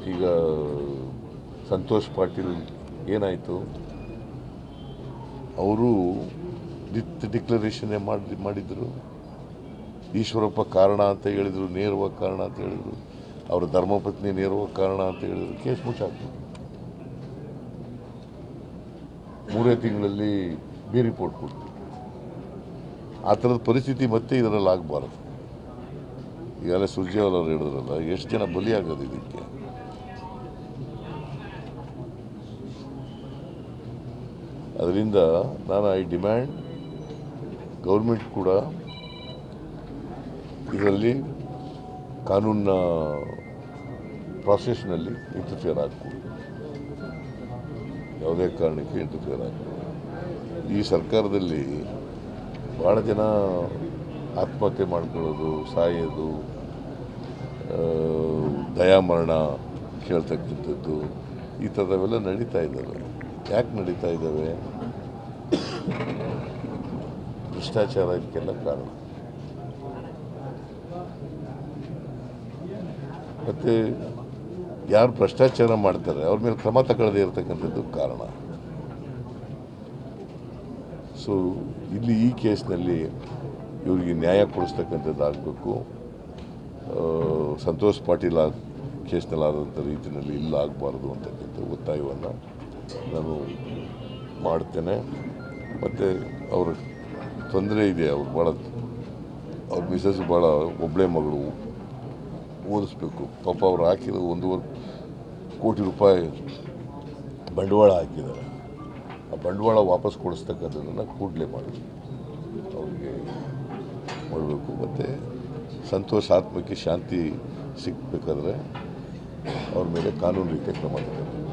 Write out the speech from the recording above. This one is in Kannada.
ಈಗ ಸಂತೋಷ್ ಪಾಟೀಲ್ ಏನಾಯಿತು ಅವರು ವಿತ್ ಡಿಕ್ಲರೇಷನ್ನೇ ಮಾಡಿ ಮಾಡಿದರು ಈಶ್ವರಪ್ಪ ಕಾರಣ ಅಂತ ಹೇಳಿದರು ನೇರವಾಗಿ ಕಾರಣ ಅಂತ ಹೇಳಿದರು ಅವರ ಧರ್ಮಪತ್ನಿ ನೇರವಾಗಿ ಕಾರಣ ಅಂತ ಹೇಳಿದರು ಕೇಸ್ ಮುಚ್ಚಾಕ್ತು ಮೂರೇ ತಿಂಗಳಲ್ಲಿ ಬಿ ರಿಪೋರ್ಟ್ ಕೊಡ್ತು ಆ ಥರದ ಪರಿಸ್ಥಿತಿ ಮತ್ತೆ ಇದರಲ್ಲಿ ಆಗಬಾರ್ದು ಈಗಾಗಲೇ ಸುರ್ಜೇವಾಲ್ ಅವರು ಹೇಳಿದ್ರಲ್ಲ ಎಷ್ಟು ಜನ ಬಲಿಯಾಗೋದು ಇದಕ್ಕೆ ಅದರಿಂದ ನಾನು ಐ ಡಿಮ್ಯಾಂಡ್ ಗೌರ್ಮೆಂಟ್ ಕೂಡ ಇದರಲ್ಲಿ ಕಾನೂನಿನ ಪ್ರಾಸೆಸ್ನಲ್ಲಿ ಇಂಟರ್ಫಿಯರ್ ಆಗಕೂಡದು ಯಾವುದೇ ಕಾರಣಕ್ಕೆ ಇಂಟರ್ಫಿಯರ್ ಆಗಕೂಡದು ಈ ಸರ್ಕಾರದಲ್ಲಿ ಭಾಳ ಜನ ಆತ್ಮಹತ್ಯೆ ಮಾಡ್ಕೊಳ್ಳೋದು ಸಾಯೋದು ಆ, ದಯಾಮರಣ ಕೇಳ್ತಕ್ಕಂಥದ್ದು ಈ ಥರದವೆಲ್ಲ ನಡೀತಾ ಇದ್ದಾವೆ ಯಾಕೆ ನಡೀತಾ ಇದ್ದಾವೆ ಭ್ರಷ್ಟಾಚಾರ ಇದಕ್ಕೆಲ್ಲ ಕಾರಣ ಮತ್ತು ಯಾರು ಭ್ರಷ್ಟಾಚಾರ ಮಾಡ್ತಾರೆ ಅವ್ರ ಮೇಲೆ ಕ್ರಮ ತಗೊಳ್ಳದೇ ಇರತಕ್ಕಂಥದ್ದು ಕಾರಣ ಸೊ ಇಲ್ಲಿ ಈ ಕೇಸ್ನಲ್ಲಿ ಇವರಿಗೆ ನ್ಯಾಯ ಕೊಡಿಸ್ತಕ್ಕಂಥದ್ದು ಆಗಬೇಕು ಸಂತೋಷ್ ಪಾಟೀಲ್ ಆ ಕೇಸ್ನಲ್ಲಿ ಆದಂಥ ರೀತಿಯಲ್ಲಿ ಇಲ್ಲ ಆಗಬಾರ್ದು ಅಂತಕ್ಕಂಥ ಒತ್ತಾಯವನ್ನು ನಾನು ಮಾಡ್ತೇನೆ ಮತ್ತು ಅವ್ರ ತೊಂದರೆ ಇದೆ ಅವ್ರು ಭಾಳ ಅವ್ರ ಮಿಸಸ್ ಭಾಳ ಒಬ್ಬಳೇ ಮಗಳು ಓದಿಸ್ಬೇಕು ಪಾಪ ಅವ್ರು ಹಾಕಿರೋ ಒಂದೂವರೆ ಕೋಟಿ ರೂಪಾಯಿ ಬಂಡವಾಳ ಹಾಕಿದ್ದಾರೆ ಆ ಬಂಡವಾಳ ವಾಪಸ್ ಕೊಡಿಸ್ತಕ್ಕಂಥದ್ದನ್ನು ಕೂಡಲೇ ಮಾಡಬೇಕು ಅವ್ರಿಗೆ ಮಾಡಬೇಕು ಮತ್ತು ಸಂತೋಷ ಆತ್ಮಕ್ಕೆ ಶಾಂತಿ ಸಿಗಬೇಕಾದ್ರೆ ಅವ್ರ ಮೇಲೆ ಕಾನೂನು ರೀತಿಯ ಕ್ರಮ ತಗೋಬೇಕು